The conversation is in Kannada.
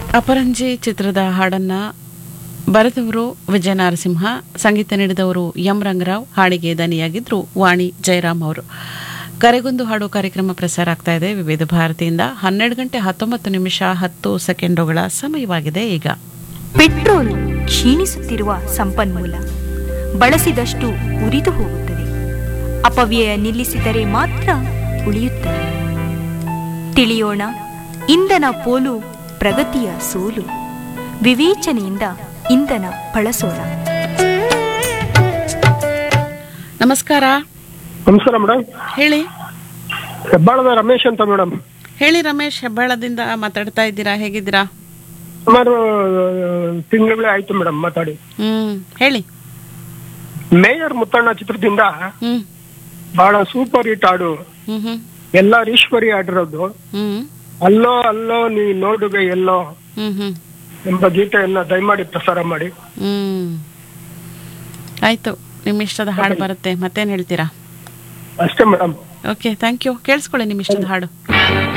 ಅಪರಂಜಿ ಚಿತ್ರದ ಹಾಡನ್ನ ಬರೆದವರು ವಿಜಯ ನರಸಿಂಹ ಸಂಗೀತ ನೀಡಿದವರು ಎಂ ರಂಗರಾವ್ ಹಾಡಿಗೆ ದನಿಯಾಗಿದ್ರು ವಾಣಿ ಜಯರಾಮ್ ಅವರು ಕರೆಗೊಂದು ಹಾಡು ಕಾರ್ಯಕ್ರಮ ಪ್ರಸಾರ ಆಗ್ತಾ ಇದೆ ವಿವಿಧ ಭಾರತಿಯಿಂದ ಹನ್ನೆರಡು ಗಂಟೆ ಹತ್ತೊಂಬತ್ತು ನಿಮಿಷ ಹತ್ತು ಸೆಕೆಂಡುಗಳ ಸಮಯವಾಗಿದೆ ಈಗ ಪೆಟ್ರೋಲ್ ಕ್ಷೀಣಿಸುತ್ತಿರುವ ಸಂಪನ್ಮೂಲ ಬಳಸಿದಷ್ಟು ಉರಿದು ಹೋಗುತ್ತದೆ ಅಪವ್ಯಯ ನಿಲ್ಲಿಸಿದರೆ ಮಾತ್ರ ಉಳಿಯುತ್ತದೆ ತಿಳಿಯೋಣ ಇಂಧನ ಪೋಲು ಪ್ರಗತಿಯ ಸೋಲು ವಿವೇಚನೆಯಿಂದ ಇಂಧನ ಬಳಸೋಣ ನಮಸ್ಕಾರ ನಮಸ್ಕಾರ ಮೇಡಮ್ ಹೇಳಿ ಹೆಬ್ಬಾಳದ ರಮೇಶ್ ಅಂತ ಮೇಡಮ್ ಹೇಳಿ ರಮೇಶ್ ಹೆಬ್ಬಾಳದಿಂದ ಮಾತಾಡ್ತಾ ಇದ್ದೀರಾ ಹೇಗಿದ್ದೀರಾ ಸುಮಾರು ತಿಂಗಳೇ ಆಯ್ತು ಮೇಡಮ್ ಮಾತಾಡಿ ಹ್ಮ್ ಹೇಳಿ ಮೇಯರ್ ಮುತ್ತಣ್ಣ ಚಿತ್ರದಿಂದ ಹ್ಮ್ ಬಹಳ ಸೂಪರ್ ಹಿಟ್ ಹಾಡು ಹ್ಮ್ ಹ್ಮ್ ಎಲ್ಲ ಈಶ್ವರಿ ಹಾಡಿರೋದು ಹ್ಮ್ ಅಲ್ಲೋ ಅಲ್ಲೋ ನೀ ನೋಡುಗೆ ಎಲ್ಲೋ ಹ್ಮ್ ಹ್ಮ್ ಎಂಬ ಗೀತೆಯನ್ನ ದಯಮಾಡಿ ಪ್ರಸಾರ ಮಾಡಿ ಹ್ಮ್ ಆಯ್ತು ನಿಮ್ಮ ಇಷ್ಟದ ಹಾಡು ಬರುತ್ತೆ ಮತ್ತೇನ್ ಹೇಳ್ತೀರಾ ಅಷ್ಟೇ ಮೇಡಮ್ ಓಕೆ ಥ್ಯಾಂಕ್ ಯು ಕೇಳಿಸ್ಕೊಳ್ಳಿ ನಿಮ್ಮ ಇಷ್ಟದ ಹಾಡು